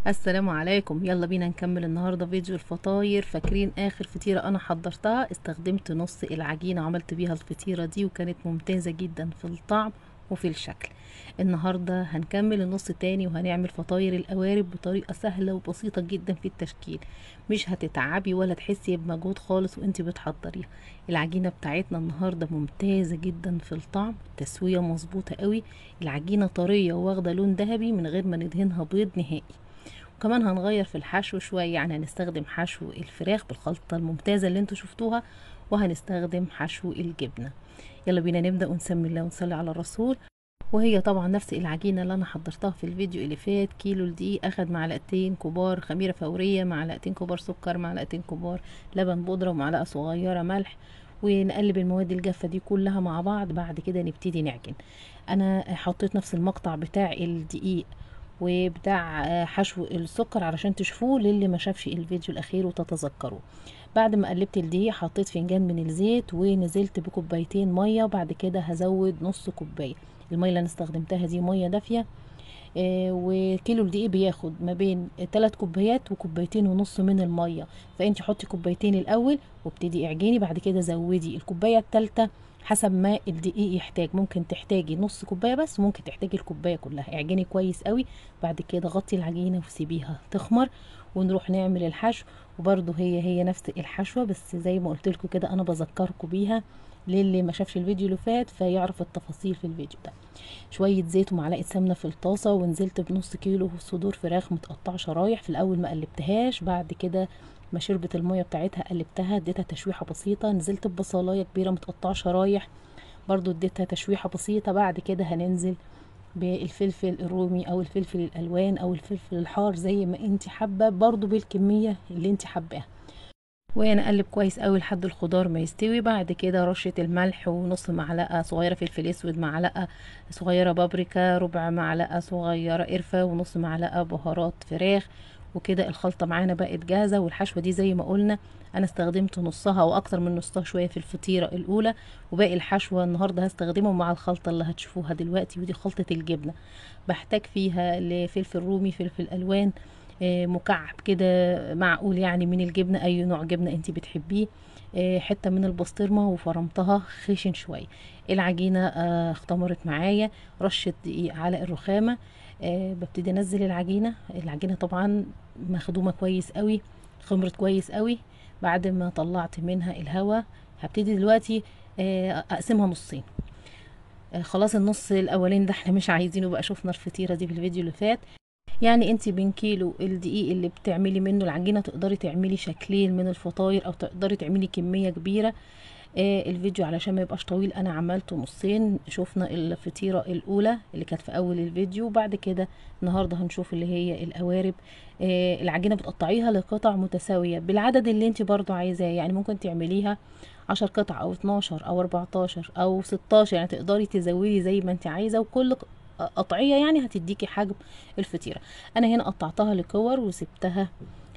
السلام عليكم يلا بينا نكمل النهاردة فيديو الفطاير فاكرين اخر فطيرة انا حضرتها استخدمت نص العجينة عملت بيها الفطيرة دي وكانت ممتازة جدا في الطعم وفي الشكل النهاردة هنكمل النص تاني وهنعمل فطاير القوارب بطريقة سهلة وبسيطة جدا في التشكيل مش هتتعبي ولا تحسي بمجهود خالص وانت بتحضريها العجينة بتاعتنا النهاردة ممتازة جدا في الطعم تسوية مظبوطة قوي العجينة طرية واخدة لون ذهبي من غير ما ندهنها بيض نهائي وكمان هنغير في الحشو شوية يعني هنستخدم حشو الفراخ بالخلطة الممتازة اللي انتوا شفتوها وهنستخدم حشو الجبنة يلا بينا نبدأ ونسمي الله ونصلي على الرسول وهي طبعا نفس العجينة اللي انا حضرتها في الفيديو اللي فات كيلو الدقيق اخد معلقتين كبار خميرة فورية معلقتين كبار سكر معلقتين كبار لبن بودرة ومعلقة صغيرة ملح ونقلب المواد الجافة دي كلها مع بعض بعد كده نبتدي نعجن انا حطيت نفس المقطع بتاع الدقيق وبتاع حشو السكر علشان تشوفوه للي ما شافش الفيديو الاخير وتتذكروه بعد ما قلبت الدقيق حطيت فنجان من الزيت ونزلت بكوبايتين ميه وبعد كده هزود نص كوبايه الميه اللي انا استخدمتها دي ميه دافيه آه وكيلو الدقيق بياخد ما بين 3 كوبايات وكوبايتين ونص من الميه فانت حطي كوبايتين الاول وابتدي اعجني بعد كده زودي الكوبايه الثالثه حسب ما الدقيق يحتاج ممكن تحتاجي نص كوبايه بس وممكن تحتاجي الكوبايه كلها اعجني كويس قوي بعد كده غطي العجينه وسيبيها تخمر ونروح نعمل الحشو وبرده هي هي نفس الحشوه بس زي ما قلت لكم كده انا بذكركم بيها للي ما شافش الفيديو اللي فات فيعرف التفاصيل في الفيديو ده شويه زيت ومعلقه سمنه في الطاسه ونزلت بنص كيلو صدور فراخ متقطعه شرايح في الاول ما قلبتهاش بعد كده ما شربت الميه بتاعتها قلبتها اديتها تشويحه بسيطه نزلت ببصلايه كبيره متقطعه شرايح برضو اديتها تشويحه بسيطه بعد كده هننزل بالفلفل الرومي او الفلفل الالوان او الفلفل الحار زي ما انت حابه برضو بالكميه اللي انت حباها ونقلب كويس قوي لحد الخضار ما يستوي بعد كده رشه الملح ونص معلقه صغيره فلفل اسود معلقه صغيره بابريكا ربع معلقه صغيره قرفه ونص معلقه بهارات فراخ وكده الخلطة معانا بقت جاهزة والحشوة دي زي ما قلنا انا استخدمت نصها واكتر من نصها شوية في الفطيرة الاولى وباقي الحشوة النهاردة هستخدمه مع الخلطة اللي هتشوفوها دلوقتي ودي خلطة الجبنة بحتاج فيها لفلفل رومي فلفل الوان مكعب كده معقول يعني من الجبنة اي نوع جبنة انت بتحبيه حته من البسطرمه وفرمتها خشن شويه العجينه اختمرت معايا رشه دقيق على الرخامه أه ببتدي انزل العجينه العجينه طبعا مخدومه كويس قوي خمرت كويس قوي بعد ما طلعت منها الهواء هبتدي دلوقتي أه اقسمها نصين أه خلاص النص الاولين ده احنا مش عايزينه بقى شفنا الفطيره دي في الفيديو اللي فات يعني انت بين كيلو الدقيق اللي بتعملي منه العجينه تقدري تعملي شكلين من الفطاير او تقدري تعملي كميه كبيره آه الفيديو علشان ما يبقاش طويل انا عملته نصين شفنا الفطيره الاولى اللي كانت في اول الفيديو وبعد كده النهارده هنشوف اللي هي القوارب آه العجينه بتقطعيها لقطع متساويه بالعدد اللي انت برضو عايزاه يعني ممكن تعمليها عشر قطع او 12 او 14 او 16 يعني تقدري تزودي زي ما انت عايزه وكل قطعيه يعني هتديكي حجم الفطيره انا هنا قطعتها لكور وسبتها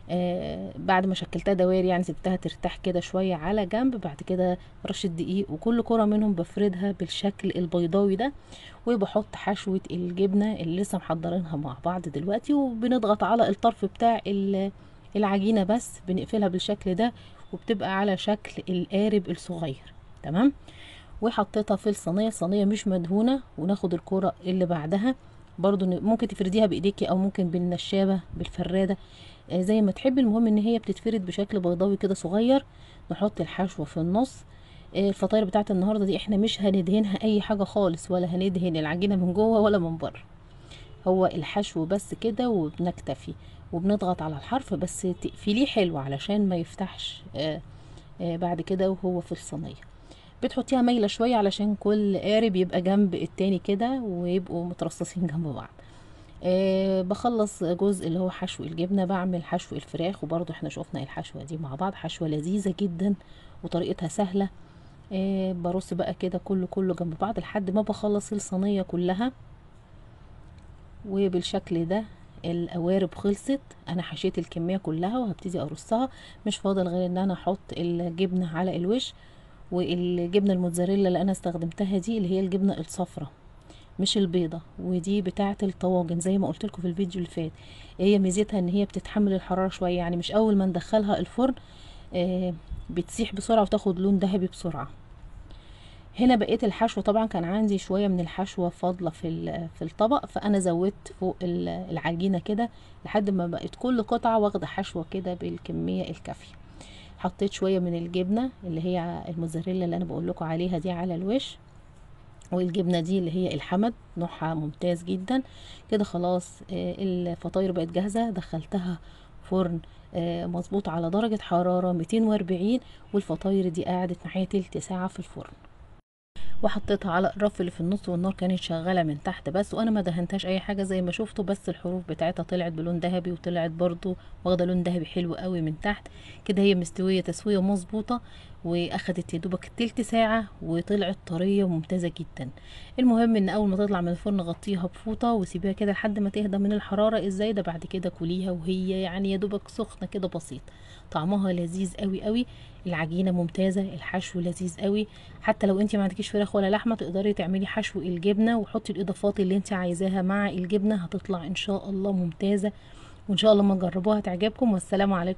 آه بعد ما شكلتها دوائر يعني سبتها ترتاح كده شويه على جنب بعد كده رشه دقيق وكل كره منهم بفردها بالشكل البيضاوي ده وبحط حشوه الجبنه اللي لسه محضرينها مع بعض دلوقتي وبنضغط على الطرف بتاع العجينه بس بنقفلها بالشكل ده وبتبقى على شكل القارب الصغير تمام وحطيتها في الصينيه الصينيه مش مدهونه وناخد الكرة اللي بعدها برضو ممكن تفرديها بايديكي او ممكن بالنشابه بالفراده آه زي ما تحبي المهم ان هي بتتفرد بشكل بيضاوي كده صغير نحط الحشوه في النص آه الفطاير بتاعت النهارده دي احنا مش هندهنها اي حاجه خالص ولا هندهن العجينه من جوه ولا من بره هو الحشو بس كده وبنكتفي وبنضغط على الحرف بس تقفليه حلو علشان ما يفتحش آه بعد كده وهو في الصينيه بتحطيها مايلة شوية علشان كل قارب يبقى جنب التاني كده ويبقوا مترصصين جنب بعض أه بخلص جزء اللي هو حشو الجبنة بعمل حشو الفراخ وبرضو احنا شوفنا الحشوة دي مع بعض حشوة لذيذة جدا وطريقتها سهلة أه برص بقى كده كله كله جنب بعض لحد ما بخلص الصينية كلها وبالشكل ده القوارب خلصت انا حشيت الكمية كلها وهبتدي ارصها مش فاضل غير ان انا احط الجبنة على الوش والجبنه الموتزاريلا اللي انا استخدمتها دي اللي هي الجبنه الصفراء مش البيضة ودي بتاعة الطواجن زي ما قلت لكم في الفيديو اللي فات هي ميزتها ان هي بتتحمل الحرارة شوية يعني مش اول ما ندخلها الفرن آه بتسيح بسرعة وتاخد لون ذهبي بسرعة هنا بقيت الحشوة طبعا كان عندي شوية من الحشوة فاضلة في في الطبق فأنا زودت فوق العجينة كده لحد ما بقت كل قطعة واخدة حشوة كده بالكمية الكافية حطيت شوية من الجبنة اللي هي الموزاريلا اللي أنا بقول لكم عليها دي على الوش والجبنة دي اللي هي الحمد نوعها ممتاز جدا كده خلاص الفطاير بقت جاهزة دخلتها فرن مظبوط على درجة حرارة 240 والفطاير دي قعدت معايا تلت ساعة في الفرن وحطيتها على الرف اللي في النص والنار كانت شغاله من تحت بس وانا ما دهنتهاش اي حاجه زي ما شفتوا بس الحروف بتاعتها طلعت بلون ذهبي وطلعت برضو واخده لون ذهبي حلو قوي من تحت كده هي مستويه تسويه مظبوطه واخدت يا دوبك تلت ساعه وطلعت طريه وممتازه جدا المهم ان اول ما تطلع من الفرن غطيها بفوطه وسيبيها كده لحد ما تهدى من الحراره الزايده بعد كده كليها وهي يعني يا دوبك سخنه كده بسيط طعمها لذيذ قوي قوي العجينه ممتازه الحشو لذيذ قوي حتى لو انت ما عندكيش فراخ ولا لحمه تقدري تعملي حشو الجبنه وحطي الاضافات اللي انت عايزاها مع الجبنه هتطلع ان شاء الله ممتازه وان شاء الله ما تجربوها تعجبكم والسلام عليكم